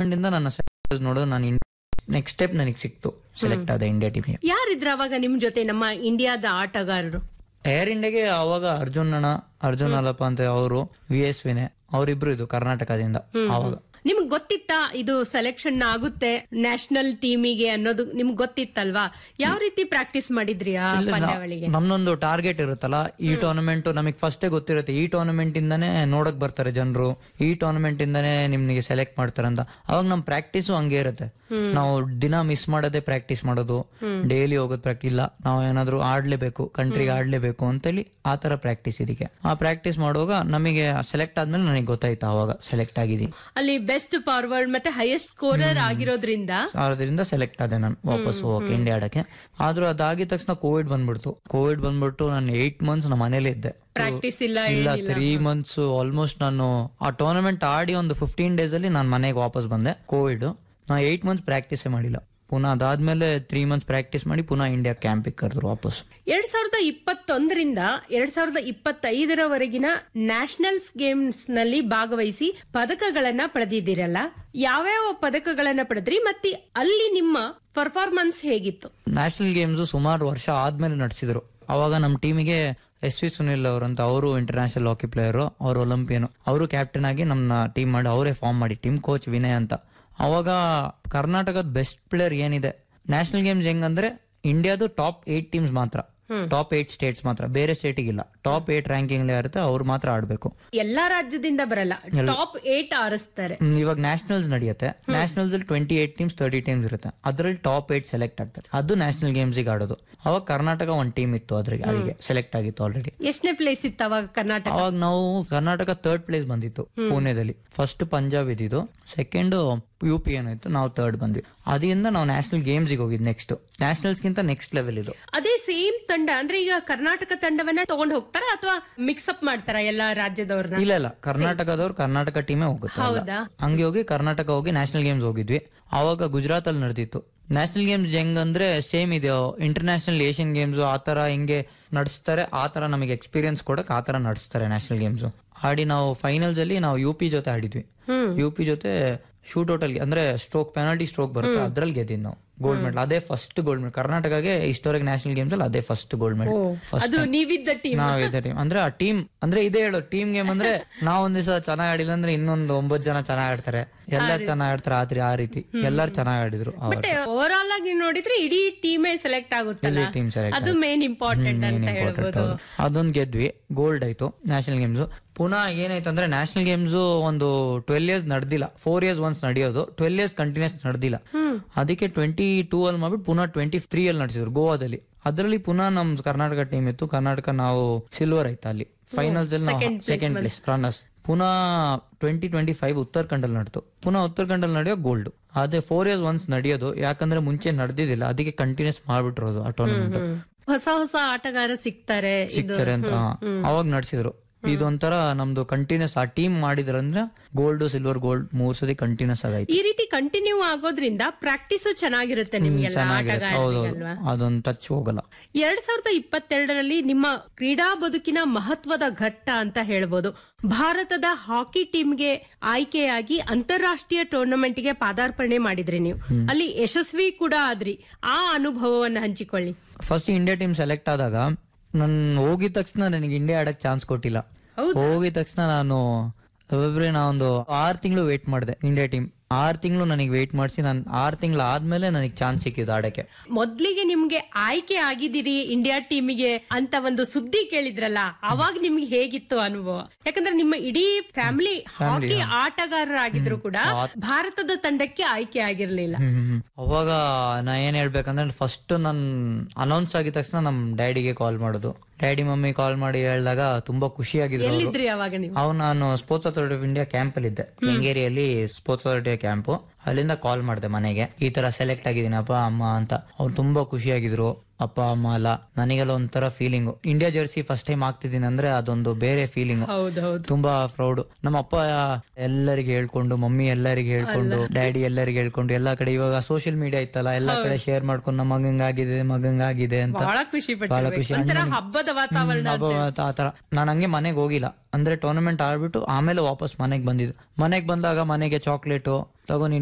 ಇಂದ ನನ್ನ ನೋಡೋದು ನಾನು ನೆಕ್ಸ್ಟ್ ಸ್ಟೆಪ್ ನನಗೆ ಸಿಕ್ತು ಸೆಲೆಕ್ಟ್ ಆದ ಇಂಡಿಯಾ ಟೀಮ್ಗೆ ಯಾರಿದ್ರ ಅವಾಗ ನಿಮ್ ಜೊತೆ ನಮ್ಮ ಇಂಡಿಯಾದ ಆಟಗಾರರು ಏರ್ ಇಂಡಿಯಾಗೆ ಅವಾಗ ಅರ್ಜುನ್ ಅಣ್ಣ ಅರ್ಜುನ್ ಅಲ್ಲಪ್ಪ ಅಂತ ಅವರು ವಿ ಎಸ್ ವಿನೆ ಅವರಿಬ್ರು ಇದು ಕರ್ನಾಟಕದಿಂದ ಅವಾಗ ನಿಮ್ಗ್ ಗೊತ್ತಿತ್ತಾ ಇದು ಸೆಲೆಕ್ಷನ್ ಆಗುತ್ತೆ ನ್ಯಾಷನಲ್ ಟೀಮಿಗೆ ಅನ್ನೋದು ನಿಮ್ಗ್ ಗೊತ್ತಿತ್ತಲ್ವಾ ಯಾವ ರೀತಿ ಪ್ರಾಕ್ಟೀಸ್ ಮಾಡಿದ್ರಿ ಆ ಪಂದ್ಯಾವಳಿಗೆ ನಮ್ದೊಂದು ಟಾರ್ಗೆಟ್ ಇರುತ್ತಲ್ಲ ಈ ಟೂರ್ನಮೆಂಟ್ ನಮಗೆ ಫಸ್ಟೇ ಗೊತ್ತಿರುತ್ತೆ ಈ ಟೂರ್ನಮೆಂಟ್ ಇಂದಾನೇ ನೋಡಕ್ ಬರ್ತಾರೆ ಜನರು ಈ ಟೂರ್ನಮೆಂಟ್ ಇಂದಾನೇ ನಿಮ್ಗೆ ಸೆಲೆಕ್ಟ್ ಮಾಡ್ತಾರೆ ಅಂತ ಅವಾಗ ನಮ್ ಪ್ರಾಕ್ಟೀಸು ಹಂಗೆ ಇರುತ್ತೆ ನಾವು ದಿನ ಮಿಸ್ ಮಾಡೋದೇ ಪ್ರಾಕ್ಟೀಸ್ ಮಾಡೋದು ಡೈಲಿ ಹೋಗೋದು ಪ್ರಾಕ್ಟೀಸ್ ಇಲ್ಲ ನಾವು ಏನಾದ್ರು ಆಡ್ಲೇಬೇಕು ಕಂಟ್ರಿಗೆ ಆಡ್ಲೇಬೇಕು ಅಂತೇಳಿ ಆ ತರ ಪ್ರಾಕ್ಟೀಸ್ ಇದಕ್ಕೆ ಆ ಪ್ರಾಕ್ಟೀಸ್ ಮಾಡುವಾಗ ನಮಗೆ ಸೆಲೆಕ್ಟ್ ಆದ್ಮೇಲೆ ನನಗೆ ಗೊತ್ತಾಯ್ತು ಅವಾಗ ಸೆಲೆಕ್ಟ್ ಆಗಿದ್ದೀನಿ ಅಲ್ಲಿ ಬೆಸ್ಟ್ ಫಾರ್ವರ್ಡ್ ಮತ್ತೆ ಹೈಯೆಸ್ಟ್ ಸ್ಕೋರರ್ ಆಗಿರೋದ್ರಿಂದ ಅದರಿಂದ ಸೆಲೆಕ್ಟ್ ಆದೆ ನಾನು ವಾಪಸ್ ಹೋಗಕ್ಕೆ ಇಂಡಿಯಾ ಆಡಕ್ಕೆ ಆದ್ರೂ ಅದಾಗಿದ ತಕ್ಷಣ ಕೋವಿಡ್ ಬಂದ್ಬಿಡ್ತು ಕೋವಿಡ್ ಬಂದ್ಬಿಟ್ಟು ನಾನು ಏಟ್ ಮಂತ್ಸ್ ನಮ್ಮ ಮನೇಲೇ ಇದ್ದೆ ಪ್ರಾಕ್ಟೀಸ್ ಇಲ್ಲ ಇಲ್ಲ ತ್ರೀ ಮಂತ್ಸ್ ಆಲ್ಮೋಸ್ಟ್ ನಾನು ಆ ಟೂರ್ನಮೆಂಟ್ ಆಡಿ ಒಂದು ಫಿಫ್ಟೀನ್ ಡೇಸ್ ಅಲ್ಲಿ ನಾನು ಮನೆಗೆ ವಾಪಸ್ ಬಂದೆ ಕೋವಿಡ್ ನಾ ಏಟ್ ಮಂತ್ಸ್ ಪ್ರಾಕ್ಟೀಸೇ ಮಾಡಿಲ್ಲ ಪುನಃ ಅದಾದ್ಮೇಲೆ ತ್ರೀ ಮಂತ್ಸ್ ಪ್ರಾಕ್ಟೀಸ್ ಮಾಡಿ ಪುನಃ ಇಂಡಿಯಾ ಕ್ಯಾಂಪಿಗೆ ಕರೆದ್ರು ವಾಪಸ್ ಎರಡ್ ಸಾವಿರದ ಇಪ್ಪತ್ತೊಂದರಿಂದ ಎರಡ್ ಸಾವಿರದ ಇಪ್ಪತ್ತೈದರವರೆಗಿನ ನ್ಯಾಷನಲ್ಸ್ ಗೇಮ್ಸ್ ನಲ್ಲಿ ಭಾಗವಹಿಸಿ ಪದಕಗಳನ್ನ ಪಡೆದಿದ್ದೀರಲ್ಲ ಯಾವ್ಯಾವ ಪದಕಗಳನ್ನ ಪಡೆದ್ರಿ ಮತ್ತೆ ಅಲ್ಲಿ ನಿಮ್ಮ ಪರ್ಫಾರ್ಮೆನ್ಸ್ ಹೇಗಿತ್ತು ನ್ಯಾಷನಲ್ ಗೇಮ್ಸ್ ಸುಮಾರು ವರ್ಷ ಆದ್ಮೇಲೆ ನಡೆಸಿದ್ರು ಅವಾಗ ನಮ್ಮ ಟೀಮಿಗೆ ಎಸ್ ವಿ ಸುನಿಲ್ ಅವರು ಅಂತ ಅವರು ಇಂಟರ್ನ್ಯಾಷನಲ್ ಹಾಕಿ ಪ್ಲೇಯರ್ ಅವರು ಒಲಿಂಪಿಯನ್ ಅವರು ಕ್ಯಾಪ್ಟನ್ ಆಗಿ ನಮ್ಮ ಟೀಮ್ ಮಾಡಿ ಅವರೇ ಫಾರ್ಮ್ ಮಾಡಿ ಟೀಮ್ ಕೋಚ್ ವಿನಯ್ ಅಂತ ಅವಾಗ ಕರ್ನಾಟಕದ ಬೆಸ್ಟ್ ಪ್ಲೇಯರ್ ಏನಿದೆ ನ್ಯಾಷನಲ್ ಗೇಮ್ಸ್ ಹೆಂಗಂದ್ರೆ ಇಂಡಿಯಾದು ಟಾಪ್ ಏಟ್ ಟೀಮ್ಸ್ ಮಾತ್ರ ಟಾಪ್ ಏಟ್ ಸ್ಟೇಟ್ಸ್ ಮಾತ್ರ ಬೇರೆ ಸ್ಟೇಟಿಗಿಲ್ಲ ಟಾಪ್ ಏಟ್ ರ್ಯಾಂಕಿಂಗ್ ಇರುತ್ತೆ ಅವ್ರು ಮಾತ್ರ ಆಡ್ಬೇಕು ಎಲ್ಲಾ ರಾಜ್ಯದಿಂದ ಬರಲ್ಲ ಟಾಪ್ ಏಟ್ ಆರಿಸ್ತಾರೆ ಹ್ಮ್, ಇವಾಗ ನ್ಯಾಷನಲ್ಸ್ ನಡೆಯುತ್ತೆ ನ್ಯಾಷನಲ್ಸ್ ಅಲ್ಲಿ twenty eight teams thirty teams ಇರುತ್ತೆ ಅದ್ರಲ್ಲಿ ಟಾಪ್ ಏಟ್ ಸೆಲೆಕ್ಟ್ ಆಗ್ತಾರೆ ಅದು ನ್ಯಾಷನಲ್ ಗೇಮ್ಸ್ ಗೆ ಆಡೋದು ಅವಾಗ ಕರ್ನಾಟಕ ಒಂದ್ ಟೀಮ್ ಇತ್ತು ಅದ್ರಿಗೆ ಅಲ್ಲಿಗೆ ಸೆಲೆಕ್ಟ್ ಆಗಿತ್ತು ಆಲ್ರೆಡಿ ಎಷ್ಟನೇ ಪ್ಲೇಸ್ ಇತ್ತು ಅವಾಗ ಕರ್ನಾಟಕ ಅವಾಗ ನಾವು ಕರ್ನಾಟಕ ಥರ್ಡ್ ಪ್ಲೇಸ್ ಬಂದಿತ್ತು ಪುಣೆದಲ್ಲಿ ಫಸ್ಟ್ ಪಂಜಾಬ್ ಇದ್ದಿದ್ದು ಸೆಕೆಂಡ್ ಯು ಪಿ ಏನಾಯ್ತು ನಾವು ಥರ್ಡ್ ಬಂದ್ವಿ ಅದರಿಂದ ನಾವು ನ್ಯಾಷನಲ್ ಗೇಮ್ಸ್ ಗೆ ಹೋಗಿದ್ ನೆಕ್ಸ್ಟ್ ನ್ಯಾಷನಲ್ಸ್ ಗಿಂತ ನೆಕ್ಸ್ಟ್ ಲೆವೆಲ್ ಇದು ಅದೇ ಸೇಮ್ ತಂಡ ಅಂದ್ರೆ ಈಗ ಕರ್ನಾಟಕ ತಂಡವನ್ನ ತಗೊಂಡ್ ಹೋಗ್ತಾರ ಅಥವಾ ಮಿಕ್ಸ್ ಅಪ್ ಮಾಡ್ತಾರ ಎಲ್ಲಾ ರಾಜ್ಯದವ್ರನ್ನ ಇಲ್ಲ ಇಲ್ಲ ಕರ್ನಾಟಕದವ್ರು ಕರ್ನಾಟಕ ಟೀಮೇ ಹೋಗುತ್ತೆ ಅಲ್ಲ. ಹೌದಾ ಹಂಗೆ ಹೋಗಿ ಕರ್ನಾಟಕ ಹೋಗಿ ನ್ಯಾಷನಲ್ ಗೇಮ್ಸ್ ಹೋಗಿದ್ವಿ ಅವಾಗ ಗುಜರಾತ್ ಅಲ್ಲಿ ನಡೆದಿತ್ತು ನ್ಯಾಷನಲ್ ಗೇಮ್ಸ್ ಹೆಂಗಂದ್ರೆ ಸೇಮ್ ಇದೆ ಇಂಟರ್ನ್ಯಾಷನಲ್ ಏಷ್ಯನ್ ಗೇಮ್ಸ್ ಆ ತರ ಹಿಂಗೆ ನಡೆಸ್ತಾರೆ ಆ ತರ ನಮಗೆ ಎಕ್ಸ್ಪೀರಿಯನ್ಸ್ ಕೊಡಕ್ ಆ ತರ ನಡೆಸ್ತಾರೆ ನ್ಯಾಷನಲ್ ಗೇಮ್ಸ್ ಆಡಿ ನಾವು ಫೈನಲ್ಸ್ ಅಲ್ಲಿ ನಾವು ಯು ಪಿ ಜೊತೆ ಆಡಿದ್ವಿ ಹ್ಮ್ ಯು ಪಿ ಜೊತೆ ಶೂಟ್ ಔಟ್ ಅಲ್ಲಿ ಅಂದ್ರೆ ಸ್ಟ್ರೋಕ್ ಪೆನಾಲ್ಟಿ ಸ್ಟ್ರೋಕ್ ಬರುತ್ತೆ ಅದ್ರಲ್ಲಿ ಗೆದ್ದಿದ್ದು ನಾವು ಗೋಲ್ಡ್ ಮೆಡಲ್ ಅದೇ ಫಸ್ಟ್ ಗೋಲ್ಡ್ ಮೆಡಲ್ ಕರ್ನಾಟಕಗೆ ಹಿಸ್ಟೋರಿಕ್ ನ್ಯಾಷನಲ್ ಗೇಮ್ಸ್ ಅಲ್ಲಿ ಅದೇ ಫಸ್ಟ್ ಗೋಲ್ಡ್ ಮೆಡಲ್ ಫಸ್ಟ್ ಅದು ನೀವಿದ್ದ ಟೀಮ್ ನಾವಿದೆ ಟೀಮ್ ಅಂದ್ರೆ ಆ ಟೀಮ್ ಅಂದ್ರೆ ಇದೇ ಹೇಳೋ ಟೀಮ್ ಗೇಮ್ ಅಂದ್ರೆ ನಾವ್ ಒಂದ್ ದಿವಸ ಚೆನ್ನಾಗ್ ಆಡಿಲ್ಲ ಅಂದ್ರೆ ಇನ್ನೊಂದು ಒಂಬತ್ ಜನ ಚೆನ್ನಾಗ್ ಆಡ್ತಾರೆ ಎಲ್ಲಾರು ಚೆನ್ನಾಗ್ ಆಡ್ತಾರೆ ಆದ್ರಿ ಆ ರೀತಿ ಎಲ್ಲಾರು ಚೆನ್ನಾಗ್ ಆಡಿದ್ರು ಬಟ್ ಓವರ್ ಆಲ್ ಆಗಿ ನೋಡಿದ್ರೆ ಇಡೀ ಟೀಮೇ ಸೆಲೆಕ್ಟ್ ಆಗುತ್ತಲ್ಲ ಟೀಮ್ ಸೆಲೆಕ್ಟ್ ಅದು ಮೇನ್ ಇಂಪಾರ್ಟೆಂಟ್ ಅಂತ ಹೇಳ್ಬೋದು ಅದೊಂದ್ ಗೆದ್ವಿ ಗೋಲ್ಡ್ ಆಯ್ತು ನ್ಯಾಷನಲ್ ಗೇಮ್ಸ್ ಪುನಃ ಏನಾಯ್ತು ಅಂದ್ರೆ ನ್ಯಾಷನಲ್ ಗೇಮ್ಸ್ ಒಂದು ಟ್ವೆಲ್ ಇಯರ್ಸ್ ನಡೆದಿಲ್ಲ ಫೋರ್ ಇಯರ್ಸ್ ಒನ್ಸ್ ನಡೆಯೋದು ಟ್ವೆಲ್ ಇಯರ್ಸ್ ಕಂಟಿನ್ಯೂಸ್ ನಡೆದಿಲ್ಲ ಅದಕ್ಕೆ ಟ್ವೆಂಟಿ ಟೂ ಅಲ್ಲಿ ಮಾಡ್ಬಿಟ್ಟು ಪುನಃ ಟ್ವೆಂಟಿ ತ್ರೀ ಅಲ್ಲಿ ನಡೆಸಿದ್ರು ಗೋವಾದಲ್ಲಿ ಅದರಲ್ಲಿ ಪುನಃ ನಮ್ ಕರ್ನಾಟಕ ಟೀಮ್ ಇತ್ತು ಕರ್ನಾಟಕ ನಾವು ಸಿಲ್ವರ್ ಆಯ್ತು ಅಲ್ಲಿ ಫೈನಲ್ಸ್ ಅಲ್ಲಿ ನಾವು ಸೆಕೆಂಡ್ ಪ್ಲೇಸ್ ರನ್ನರ್ಸ್ ಪುನಃ ಟ್ವೆಂಟಿ ಟ್ವೆಂಟಿ ಫೈವ್ ಉತ್ತರಾಖಂಡಲ್ಲಿ ನಡೆದು ಪುನಃ ಉತ್ತರಾಖಂಡಲ್ಲಿ ನಡೆಯೋ ಗೋಲ್ಡ್ ಅದೇ ಫೋರ್ ಇಯರ್ಸ್ ಒನ್ಸ್ ನಡೆಯೋದು ಯಾಕಂದ್ರೆ ಮುಂಚೆ ನಡೆದಿದ್ದಿಲ್ಲ ಅದಕ್ಕೆ ಕಂಟಿನ್ಯೂಸ್ ಮಾಡ್ಬಿಟ್ರೋದು ಆ ಟೂರ್ನಮೆಂಟ್ ಹೊಸ ಹೊಸ ಆಟಗಾರ ಸಿಗ್ತಾರೆ ಇದು ಸಿಗ್ತಾರೆ ಅಂತ ಅವಾಗ ನಡೆಸಿದ್ರು ಇದೊಂಥರ ನಮ್ದು ಕಂಟಿನ್ಯೂಸ್ ಆ ಟೀಮ್ ಮಾಡಿದ್ರಂದ್ರೆ ಗೋಲ್ಡ್ ಸಿಲ್ವರ್ ಗೋಲ್ಡ್ ಮೂರ್ ಸತಿ ಕಂಟಿನ್ಯೂಸ್ ಆಗಾಯ್ತು ಈ ರೀತಿ ಕಂಟಿನ್ಯೂ ಆಗೋದ್ರಿಂದ ಪ್ರಾಕ್ಟೀಸು ಚೆನ್ನಾಗಿರುತ್ತೆ ನಿಮ್ಗೆಲ್ಲ ಚೆನ್ನಾಗಿರುತ್ತೆ ಹೌದು ಆಟಗಾರರಿಗಲ್ವಾ ಅದೊಂದು ಟಚ್ ಹೋಗಲ್ಲ ಎರಡ್ ಸಾವಿರದ ಇಪ್ಪತ್ತೆರಡರಲ್ಲಿ ನಿಮ್ಮ ಕ್ರೀಡಾ ಬದುಕಿನ ಮಹತ್ವದ ಘಟ್ಟ ಅಂತ ಹೇಳ್ಬೋದು ಭಾರತದ ಹಾಕಿ ಟೀಮ್ಗೆ ಆಯ್ಕೆಯಾಗಿ ಅಂತಾರಾಷ್ಟ್ರೀಯ ಟೂರ್ನಮೆಂಟ್ಗೆ ಪಾದಾರ್ಪಣೆ ಮಾಡಿದ್ರಿ ನೀವು ಅಲ್ಲಿ ಯಶಸ್ವಿ ಕೂಡ ಆದ್ರಿ ಆ ಅನುಭವವನ್ನ ಹಂಚಿಕೊಳ್ಳಿ ಫಸ್ಟ್ ಇಂಡಿಯಾ ಟೀಮ್ ಸೆಲೆಕ್ಟ್ ಆದಾಗ ನನ್ ಹೋಗಿದ ತಕ್ಷಣ ನನಗೆ ಇಂಡಿಯಾ ಆಡಕ್ ಚಾನ್ಸ್ ಕೊಟ್ಟಿಲ್ಲ ಹೌದಾ? ಹೋಗಿದ ತಕ್ಷಣ ನಾನು ಒಬ್ಬೊಬ್ರೆ ನಾ ಒಂದು ಆರ್ ತಿಂಗಳು ವೇಟ್ ಮಾಡಿದೆ ಇಂಡಿಯಾ ಟೀಮ್ ಆರ್ ತಿಂಗಳು ನನಗೆ ವೇಟ್ ಮಾಡಿಸಿ ನಾನು ಆರ್ ತಿಂಗಳು ಆದ್ಮೇಲೆ ನನಗೆ ಚಾನ್ಸ್ ಸಿಕ್ಕಿದ್ದು ಆಡಕ್ಕೆ ಮೊದ್ಲಿಗೆ ನಿಮ್ಗೆ ಆಯ್ಕೆ ಆಗಿದ್ದೀರಿ ಇಂಡಿಯಾ ಟೀಮಿಗೆ ಅಂತ ಒಂದು ಸುದ್ದಿ ಕೇಳಿದ್ರಲ್ಲ ಅವಾಗ ನಿಮ್ಗೆ ಹೇಗಿತ್ತು ಅನುಭವ ಯಾಕಂದ್ರೆ ನಿಮ್ಮ ಇಡೀ ಫ್ಯಾಮಿಲಿ ಹಾಕಿ ಆಟಗಾರರಾಗಿದ್ರು ಕೂಡ ಭಾರತದ ತಂಡಕ್ಕೆ ಆಯ್ಕೆ ಆಗಿರ್ಲಿಲ್ಲ ಹ್ಮ್, ಹ್ಮ್, ಹ್ಮ್. ಅವಾಗ ನಾ ಏನ್ ಹೇಳ್ಬೇಕಂದ್ರೆ ಫಸ್ಟ್ ನನ್ ಅನೌನ್ಸ್ ಆಗಿದ ತಕ್ಷಣ ನಮ್ ಡ್ಯಾಡಿಗೆ ಕಾಲ್ ಮಾಡೋದು ಡ್ಯಾಡಿ ಮಮ್ಮಿ ಕಾಲ್ ಮಾಡಿ ಹೇಳಿದಾಗ ತುಂಬಾ ಖುಷಿಯಾಗಿದ್ರು ಅವ್ರು. ಎಲ್ಲಿದ್ರಿ ಅವಾಗ ನೀವು ಅವ್ ನಾನು sports authority of India camp ಅಲ್ಲಿ ಇದ್ದೆ ಕೆಂಗೇರಿಯಲ್ಲಿ ಸ್ಪೋರ್ಟ್ಸ್ ಅಥಾರಿಟಿ ಕ್ಯಾಂಪ್ ಅಲ್ಲಿಂದ ಕಾಲ್ ಮಾಡಿದೆ ಮನೆಗೆ ಈ ತರ ಸೆಲೆಕ್ಟ್ ಆಗಿದ್ದೀನಿ ಅಪ್ಪ ಅಮ್ಮ ಅಂತ ಅವ್ರು ತುಂಬಾ ಖುಷಿಯಾಗಿದ್ರು ಅಪ್ಪ ಅಮ್ಮ ಅಲ್ಲ ನನಗೆಲ್ಲ ಒಂಥರ feeling India jersey first time ಆಗ್ತಿದ್ದೀನಿ ಅಂದ್ರೆ ಅದೊಂದು ಬೇರೆ ಫೀಲಿಂಗ್ ಹೌದೌದು ತುಂಬಾ ಪ್ರೌಡ್ ನಮ್ಮ ಅಪ್ಪ ಎಲ್ಲರಿಗೆ ಹೇಳ್ಕೊಂಡು ಮಮ್ಮಿ ಎಲ್ಲರಿಗೆ ಹೇಳ್ಕೊಂಡು ಡ್ಯಾಡಿ ಎಲ್ಲರಿಗೆ ಹೇಳ್ಕೊಂಡು ಎಲ್ಲಾ ಕಡೆ ಇವಾಗ ಸೋಷಿಯಲ್ ಮೀಡಿಯಾ ಇತ್ತಲ್ಲ ಎಲ್ಲಾ ಕಡೆ ಶೇರ್ ಮಾಡ್ಕೊಂಡು ನಮ್ಮ ಮಗಂಗಾಗಿದೆ ಮಗಂಗಾಗಿದೆ ಅಂತ ಬಹಳ ಖುಷಿ ಬಹಳ ಪಟ್ಟಿರ್ಬೇಕು. ಖುಷಿ ಒಂಥರ ಹಬ್ಬದ ವಾತಾವರಣ ಅಂತ ಹಬ್ಬ ಆತರ ನಾನು ಹಂಗೆ ಮನೆಗೆ ಹೋಗಿಲ್ಲ ಅಂದ್ರೆ ಟೂರ್ನಮೆಂಟ್ ಆಡ್ಬಿಟ್ಟು ಆಮೇಲೆ ವಾಪಸ್ ಮನೆಗೆ ಬಂದಿದ್ದು ಮನೆಗೆ ಬಂದಾಗ ಮನೆಗೆ ಚಾಕ್ಲೇಟು ತಗೋ ನೀನ್